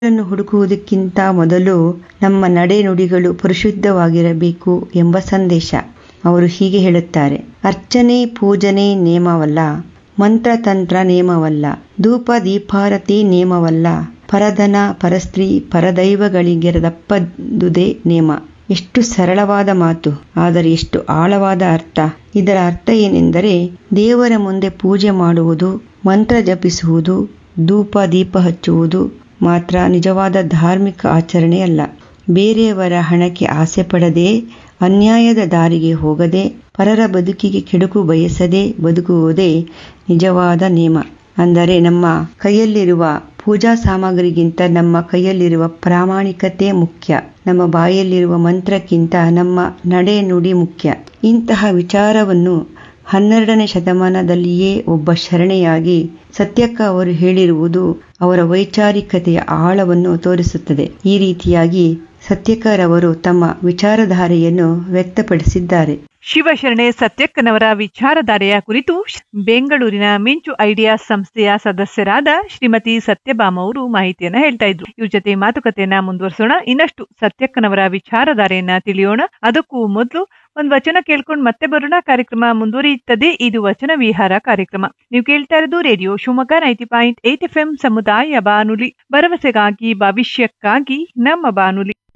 ನ್ನು ಹುಡುಕುವುದಕ್ಕಿಂತ ಮೊದಲು ನಮ್ಮ ನಡೆನುಡಿಗಳು ಪರಿಶುದ್ಧವಾಗಿರಬೇಕು ಎಂಬ ಸಂದೇಶ ಅವರು ಹೀಗೆ ಹೇಳುತ್ತಾರೆ ಅರ್ಚನೆ ಪೂಜನೆ ನೇಮವಲ್ಲ ಮಂತ್ರತಂತ್ರ ನೇಮವಲ್ಲ ಧೂಪ ದೀಪಾರತಿ ನೇಮವಲ್ಲ ಪರಧನ ಪರಸ್ತ್ರೀ ಪರದೈವಗಳಿಗೆರದಪ್ಪದುದೇ ನೇಮ ಎಷ್ಟು ಸರಳವಾದ ಮಾತು ಆದರೆ ಎಷ್ಟು ಆಳವಾದ ಅರ್ಥ ಇದರ ಅರ್ಥ ಏನೆಂದರೆ ದೇವರ ಮುಂದೆ ಪೂಜೆ ಮಾಡುವುದು ಮಂತ್ರ ಜಪಿಸುವುದು ಧೂಪ ದೀಪ ಹಚ್ಚುವುದು ಮಾತ್ರ ನಿಜವಾದ ಧಾರ್ಮಿಕ ಆಚರಣೆಯಲ್ಲ ಬೇರೆಯವರ ಹಣಕ್ಕೆ ಆಸೆ ಪಡದೆ ಅನ್ಯಾಯದ ದಾರಿಗೆ ಹೋಗದೆ ಪರರ ಬದುಕಿಗೆ ಕೆಡುಕು ಬಯಸದೆ ಬದುಕುವುದೇ ನಿಜವಾದ ನೇಮ ಅಂದರೆ ನಮ್ಮ ಕೈಯಲ್ಲಿರುವ ಪೂಜಾ ಸಾಮಗ್ರಿಗಿಂತ ನಮ್ಮ ಕೈಯಲ್ಲಿರುವ ಪ್ರಾಮಾಣಿಕತೆ ಮುಖ್ಯ ನಮ್ಮ ಬಾಯಲ್ಲಿರುವ ಮಂತ್ರಕ್ಕಿಂತ ನಮ್ಮ ನಡೆ ನುಡಿ ಮುಖ್ಯ ಇಂತಹ ವಿಚಾರವನ್ನು ಹನ್ನೆರಡನೇ ಶತಮಾನದಲ್ಲಿಯೇ ಒಬ್ಬ ಶರಣೆಯಾಗಿ ಸತ್ಯಕ್ಕ ಅವರು ಹೇಳಿರುವುದು ಅವರ ವೈಚಾರಿಕತೆಯ ಆಳವನ್ನು ತೋರಿಸುತ್ತದೆ ಈ ರೀತಿಯಾಗಿ ಸತ್ಯಕ್ಕರವರು ತಮ್ಮ ವಿಚಾರಧಾರೆಯನ್ನು ವ್ಯಕ್ತಪಡಿಸಿದ್ದಾರೆ ಶಿವಶರಣೆ ಸತ್ಯಕ್ಕನವರ ವಿಚಾರಧಾರೆಯ ಕುರಿತು ಬೆಂಗಳೂರಿನ ಮಿಂಚು ಐಡಿಯಾ ಸಂಸ್ಥೆಯ ಸದಸ್ಯರಾದ ಶ್ರೀಮತಿ ಸತ್ಯಭಾಮ ಅವರು ಮಾಹಿತಿಯನ್ನ ಹೇಳ್ತಾ ಇದ್ರು ಇವ್ರ ಜೊತೆ ಮಾತುಕತೆಯನ್ನ ಮುಂದುವರಿಸೋಣ ಇನ್ನಷ್ಟು ಸತ್ಯಕ್ಕನವರ ವಿಚಾರಧಾರೆಯನ್ನ ತಿಳಿಯೋಣ ಅದಕ್ಕೂ ಮೊದಲು ಒಂದ್ ವಚನ ಕೇಳ್ಕೊಂಡು ಮತ್ತೆ ಬರೋಣ ಕಾರ್ಯಕ್ರಮ ಮುಂದುವರಿಯುತ್ತದೆ ಇದು ವಚನ ವಿಹಾರ ಕಾರ್ಯಕ್ರಮ ನೀವು ಕೇಳ್ತಾ ಇರೋದು radio Shivamogga ninety point eight F M ಸಮುದಾಯ ಬಾನುಲಿ ಭರವಸೆಗಾಗಿ ಭವಿಷ್ಯಕ್ಕಾಗಿ ನಮ್ಮ ಬಾನುಲಿ